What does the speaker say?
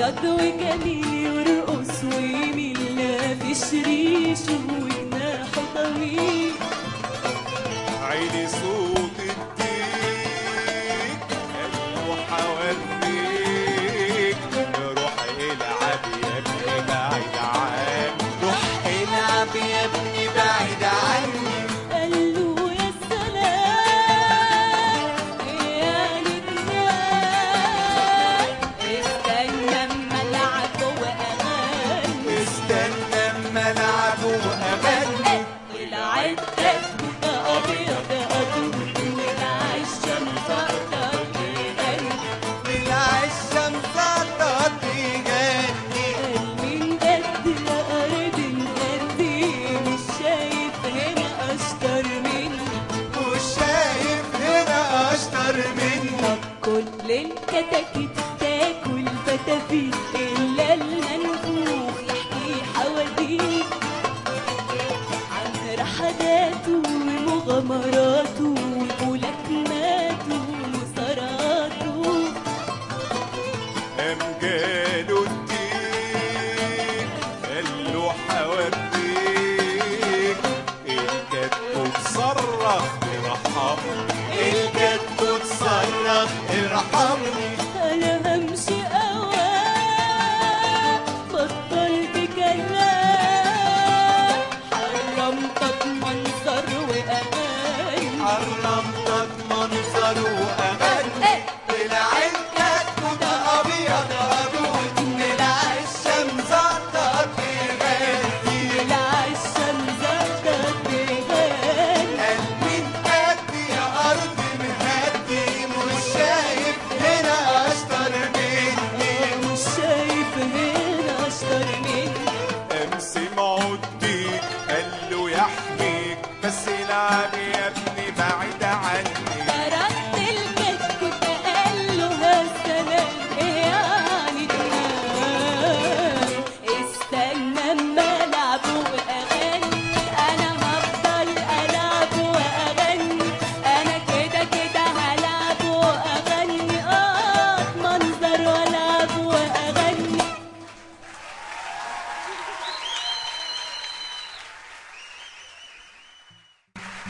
ابيض وجميل يرقص ويميل لافش ريشه وجناحه طويل عيني صوت الديك قلبه حواليك روح العب يا ابني بعيد عني روح العب يا ابني بعيد عني قال له يا سلام يا لبنان استنى اما العب واغني استنى اما العب واغني العدة ابيض ادود والعشة مفضل بيغني العشة مفضل بيغني قال من قد يا ارض قدي مش شايف هنا اشطر مني مش شايف هنا اشطر منك كل الكتاكيت تاكل فتافيت الا المنفوخ يحكي حواديت عن رحلاته ومغامراته وملاكماته ومساراته قام جاله الدين قال له حواديك الكتكوت صرخ ارحمني الكتكوت صرخ ارحمني انا همشي اوام بطلت كلام حرمتك منظر وامان حرمتك منظر وامان طلع الكتكوت ابيض ابوك طلع الشمس زرقاء بيغني العشة مزقت بغني قال من قد يا أرض مهدي مش شايف هنا أشطر مني مش شايف هنا اشطر مني قام سمعوا الديك قال له يحميك بس العب يا ابني